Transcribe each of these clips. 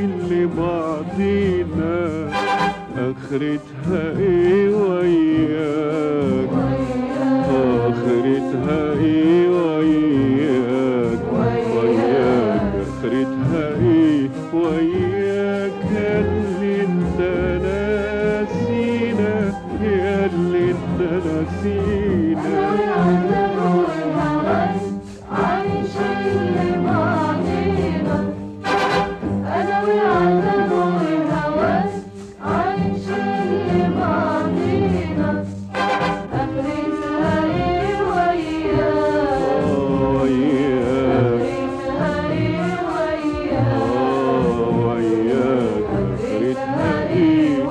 لبعضينا اخرتها ايه وياك اخرتها ايه وياك وياك اخرتها ايه وياك اللي انت ناسينا يا اللي انت ناسينا وياك وياك اخرتها ايه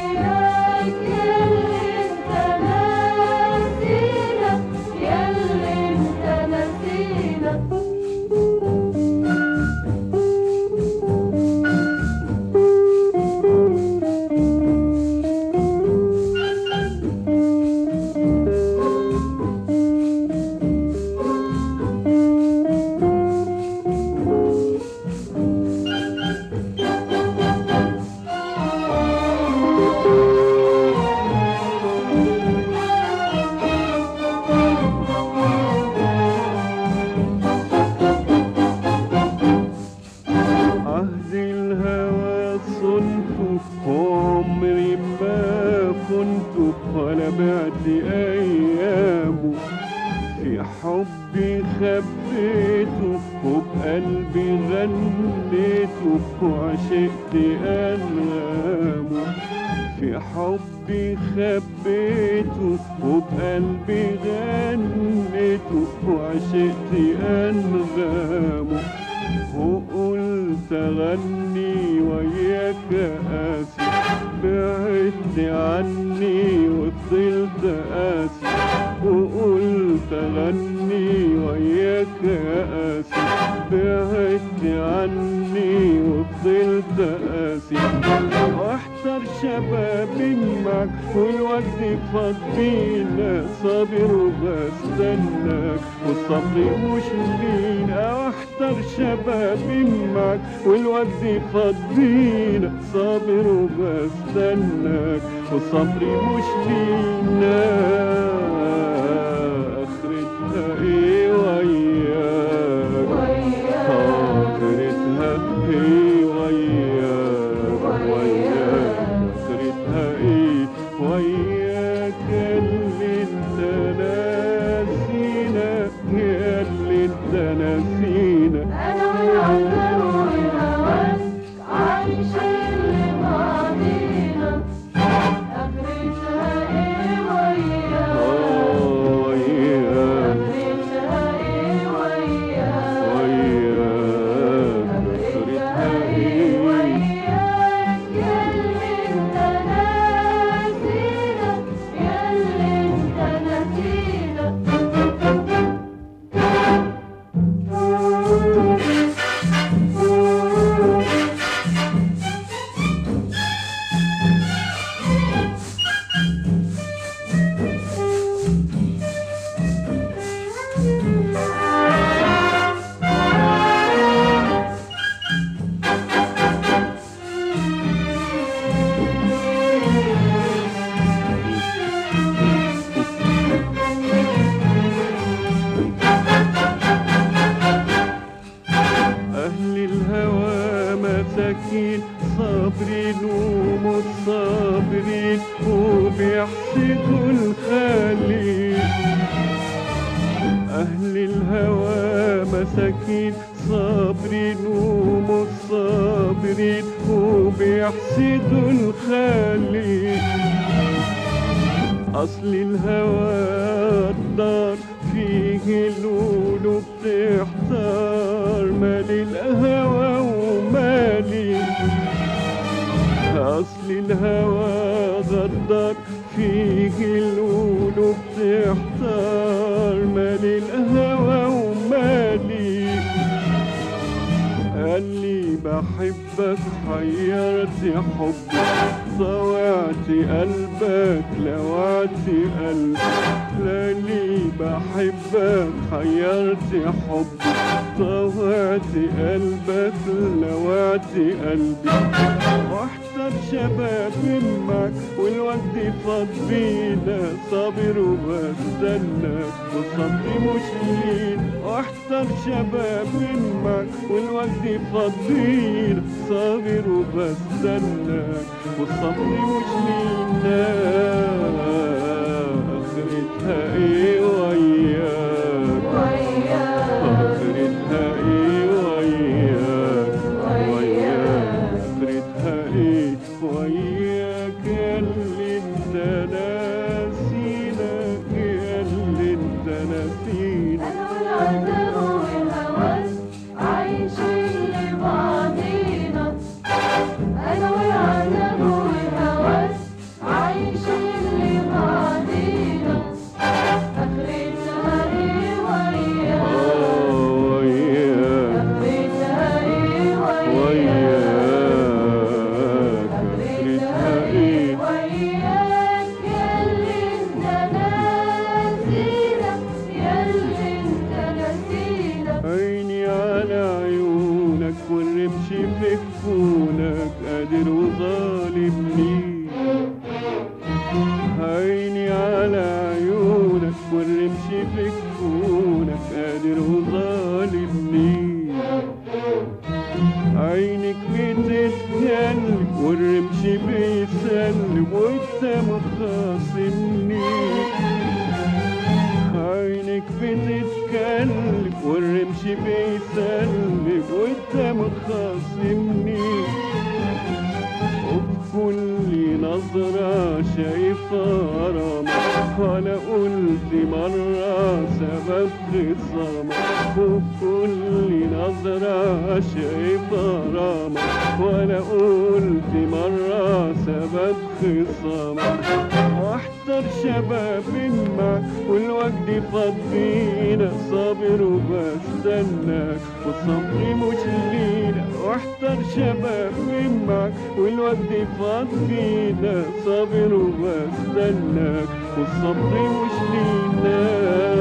عهد الهوى صنف عمري ما كنت ولا بعد ايامه في حبي خبيته وبقلبي غنيته وعشقت انغامه في حبي خبيته وبقلبي غنيته وعشقت انغامه وقلت اغني وياك قاسي بعدت عني وفضلت قاسي وقلت اغني وياك قاسي بعدت عني وفضلت قاسي واحتر شبابي معك والوقت فضينا صابر وبستناك والصبر مش لينا احتر شبابي معك والوقت فضينا صابر وبستناك والصبر مش لينا اخرتها ايه وياك اخرتها ايه وياك وياك اخرتها ايه وياك اللي انت ناسينا يا اللي انت ناسينا آه، وياك وياك اخرتها ايه أهل الهوى مساكين صابرين ومتصابرين وبيحسدوا الخالق أهل الهوى مساكين صابرين ومتصابرين وبيحسدوا الخالق أصل الهوى الدار فيه القلوب تحتار مال الهوى ومالي أصل الهوى غدار فيه القلوب تحتار مال الهوى ومالي قال لي بحب قلبك حيرت حبي طوعت قلبك لوعت قلبي لاني بحبك حيرت حبي طوعت قلبك لوعت قلبي واحتر شباب معك والوقت فاض بينا صابر وبستناك والصبر مش لينا واحتر شباب معك والوقت فاض بينا صابر وبستناك والصبر مش لينا اخرتها ايه وياك اخرتها ايه وياك وياك اخرتها ايه وياك يا اللي انت ناسينا يا اللي انت ناسينا أنا والعذاب والهوس عايشين لبعضينا أنا والعذاب والهوس عايشين لبعضينا آخرتها إيه وياك اه وياك آخرتها إيه وياك وياك اخرتها ايه وياك ياللي انت ناسينا ياللي انت ناسينا عيني على عيونك والرمش في كفونك قادر وظالمني عيني على عيونك والرمش في كفونك قادر وظالمني عينك بتتكلم والرمش بيسلم وانت مخاصمني عينك بتتكلم والرمش بيسلم وانت مخاصمني وبكل نظرة شايف غرامك ولا قلت مرة سبب خصامك وبكل نظرة شايف غرامك ولا قلت مرة سبب خصامك واحتر شباب معك والوقت فاض بينا صابر وبستناك والصبر مش لينا واحتر شباب معك والوقت فاض بينا صابر وبستناك والصبر مش لينا